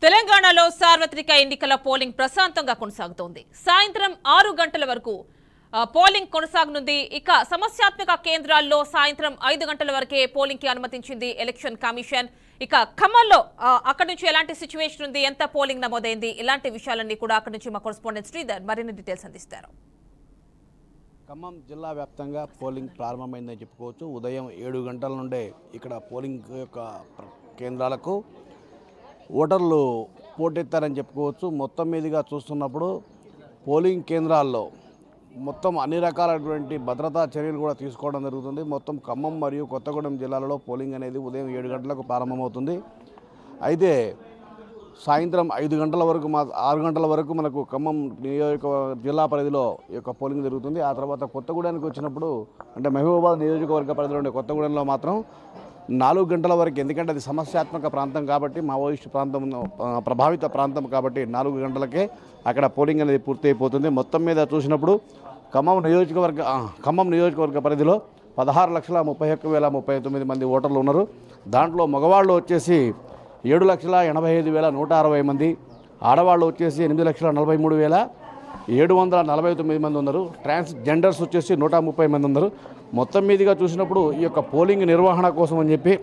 తెలంగాణలో సార్వత్రిక ఎన్నికల పోలింగ్ ప్రశాంతంగా కొనసాగుతోంది సాయంత్రం ఆరు గంటల వరకు ఆ, పోలింగ్ కొనసాగనుంది ఇక సమస్యాత్మక కేంద్రాల్లో సాయంత్రం ఐదు గంటల వరకే పోలింగ్ కి అనుమతించింది ఎలక్షన్ కమిషన్ ఇక ఖమ్మంలో ఆ, అక్కడి నుంచి ఎలాంటి సిచ్యువేషన్ ఉంది ఎంత పోలింగ్ నమోదైంది ఇలాంటి విషయాలన్నీ కూడా అక్కడి నుంచి మా కొరెస్పాండెంట్ శ్రీధర్ మరిన్ని డీటెయిల్స్ అందిస్తారు ఖమ్మం జిల్లా వ్యాప్తంగా పోలింగ్ ప్రారంభమైందని చెప్పుకోవచ్చు ఉదయం ఏడు గంటల నుండే ఇక్కడ పోలింగ్ యొక్క ప్ర- కేంద్రాలకు ఓటర్లు పోటెత్తారని చెప్పుకోవచ్చు మొత్తం మీదుగా చూస్తున్నప్పుడు పోలింగ్ కేంద్రాల్లో మొత్తం అన్ని రకాలైనటువంటి భద్రతా చర్యలు కూడా తీసుకోవడం జరుగుతుంది మొత్తం ఖమ్మం మరియు కొత్తగూడెం జిల్లాలలో పోలింగ్ అనేది ఉదయం ఏడు గంటలకు ప్రారంభమవుతుంది అయితే సాయంత్రం ఐదు గంటల వరకు మా ఆరు గంటల వరకు మనకు ఖమ్మం నియోజకవర్గ జిల్లా పరిధిలో ఈ యొక్క పోలింగ్ జరుగుతుంది ఆ తర్వాత కొత్తగూడెనికి వచ్చినప్పుడు అంటే మహబూబాబాద్ నియోజకవర్గ పరిధిలో ఉండే కొత్తగూడెంలో మాత్రం నాలుగు గంటల వరకు ఎందుకంటే అది సమస్యాత్మక ప్రాంతం కాబట్టి మావోయిస్ట్ ప్రాంతం ఆ, ప్రభావిత ప్రాంతం కాబట్టి నాలుగు గంటలకే అక్కడ పోలింగ్ అనేది పూర్తి అయిపోతుంది మొత్తం మీద చూసినప్పుడు ఖమ్మం నియోజకవర్గ ఆ, ఖమ్మం నియోజకవర్గ పరిధిలో పదహారు లక్షల ముప్పై ఒక్క వేల ముప్పై తొమ్మిది మంది ఓటర్లు ఉన్నారు దాంట్లో మగవాళ్ళు వచ్చేసి ఏడు లక్షల ఎనభై ఐదు వేల నూట అరవై మంది ఆడవాళ్ళు వచ్చేసి ఎనిమిది లక్షల నలభై మూడు వేల ఏడు వందల నలభై తొమ్మిది మంది ఉన్నారు ట్రాన్స్ జెండర్స్ వచ్చేసి నూట ముప్పై మంది ఉన్నారు మొత్తం మీదుగా చూసినప్పుడు ఈ యొక్క పోలింగ్ నిర్వహణ కోసం అని చెప్పి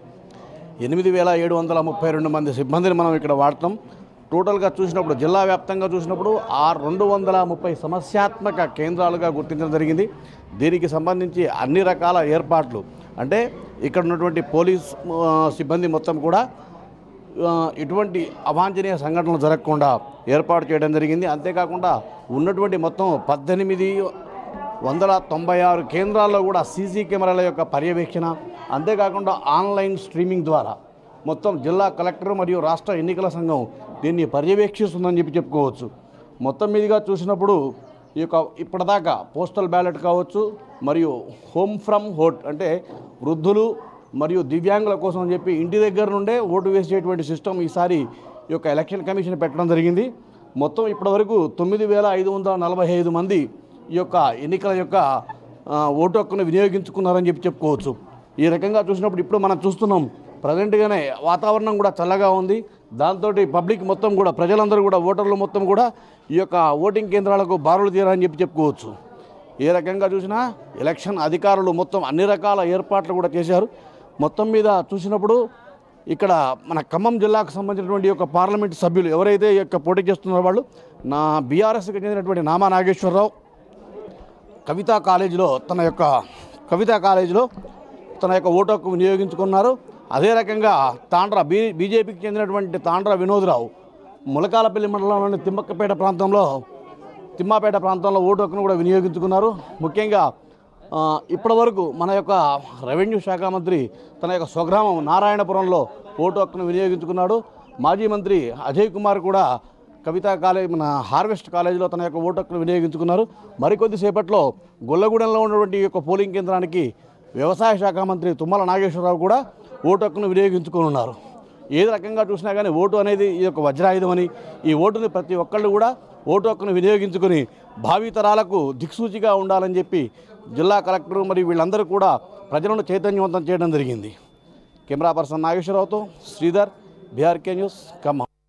ఎనిమిది వేల ఏడు వందల ముప్పై రెండు మంది సిబ్బందిని మనం ఇక్కడ వాడతాం టోటల్గా చూసినప్పుడు జిల్లా వ్యాప్తంగా చూసినప్పుడు ఆ రెండు వందల ముప్పై సమస్యాత్మక కేంద్రాలుగా గుర్తించడం జరిగింది దీనికి సంబంధించి అన్ని రకాల ఏర్పాట్లు అంటే ఇక్కడ ఉన్నటువంటి పోలీస్ ఆ, సిబ్బంది మొత్తం కూడా ఆ, ఇటువంటి అవాంఛనీయ సంఘటనలు జరగకుండా ఏర్పాటు చేయడం జరిగింది అంతేకాకుండా ఉన్నటువంటి మొత్తం పద్దెనిమిది వందల తొంభై ఆరు కేంద్రాల్లో కూడా సీసీ కెమెరాల యొక్క పర్యవేక్షణ అంతేకాకుండా ఆన్లైన్ స్ట్రీమింగ్ ద్వారా మొత్తం జిల్లా కలెక్టర్ మరియు రాష్ట్ర ఎన్నికల సంఘం దీన్ని పర్యవేక్షిస్తుందని చెప్పి చెప్పుకోవచ్చు మొత్తం మీదుగా చూసినప్పుడు ఈ యొక్క ఇప్పటిదాకా పోస్టల్ బ్యాలెట్ కావచ్చు మరియు హోమ్ ఫ్రమ్ హోట్ అంటే వృద్ధులు మరియు దివ్యాంగుల కోసం అని చెప్పి ఇంటి దగ్గర నుండే ఓటు వేసేటువంటి సిస్టమ్ ఈసారి ఈ యొక్క ఎలక్షన్ కమిషన్ పెట్టడం జరిగింది మొత్తం ఇప్పటివరకు తొమ్మిది వేల ఐదు వందల నలభై ఐదు మంది ఈ యొక్క ఎన్నికల యొక్క ఆ, ఓటు హక్కును వినియోగించుకున్నారని చెప్పి చెప్పుకోవచ్చు ఈ రకంగా చూసినప్పుడు ఇప్పుడు మనం చూస్తున్నాం ప్రజెంట్గానే వాతావరణం కూడా చల్లగా ఉంది దాంతో పబ్లిక్ మొత్తం కూడా ప్రజలందరూ కూడా ఓటర్లు మొత్తం కూడా ఈ యొక్క ఓటింగ్ కేంద్రాలకు బారులు తీరారని చెప్పి చెప్పుకోవచ్చు ఏ రకంగా చూసినా ఎలక్షన్ అధికారులు మొత్తం అన్ని రకాల ఏర్పాట్లు కూడా చేశారు మొత్తం మీద చూసినప్పుడు ఇక్కడ మన ఖమ్మం జిల్లాకు సంబంధించినటువంటి ఈ యొక్క పార్లమెంట్ సభ్యులు ఎవరైతే ఈ యొక్క పోటీ చేస్తున్నారో వాళ్ళు నా బీఆర్ఎస్కి చెందినటువంటి నామా నాగేశ్వరరావు కవితా కాలేజీలో తన యొక్క కవితా కాలేజీలో తన యొక్క ఓటు హక్కు వినియోగించుకున్నారు అదే రకంగా తాండ్ర బీ బీజేపీకి చెందినటువంటి తాండ్ర వినోద్రావు ములకాలపల్లి మండలంలోని తిమ్మక్కపేట ప్రాంతంలో తిమ్మాపేట ప్రాంతంలో ఓటు హక్కును కూడా వినియోగించుకున్నారు ముఖ్యంగా ఆ, ఇప్పటి వరకు మన యొక్క రెవెన్యూ శాఖ మంత్రి తన యొక్క స్వగ్రామం నారాయణపురంలో ఓటు హక్కును వినియోగించుకున్నాడు మాజీ మంత్రి అజయ్ కుమార్ కూడా కవితా కాలేజ్ మన హార్వెస్ట్ కాలేజీలో తన యొక్క ఓటు హక్కును వినియోగించుకున్నారు మరికొద్ది సేపట్లో గొల్లగూడెంలో ఉన్నటువంటి ఈ యొక్క పోలింగ్ కేంద్రానికి వ్యవసాయ శాఖ మంత్రి తుమ్మల నాగేశ్వరరావు కూడా ఓటు హక్కును వినియోగించుకున్నారు ఏ రకంగా చూసినా కానీ ఓటు అనేది ఈ యొక్క వజ్రాయుధం అని ఈ ఓటుని ప్రతి ఒక్కళ్ళు కూడా ఓటు హక్కును వినియోగించుకొని భావితరాలకు దిక్సూచిగా ఉండాలని చెప్పి జిల్లా కలెక్టర్ మరియు వీళ్ళందరూ కూడా ప్రజలను చైతన్యవంతం చేయడం జరిగింది కెమెరా పర్సన్ నాగేశ్వరరావుతో శ్రీధర్ బీఆర్కే న్యూస్ ఖమ్మం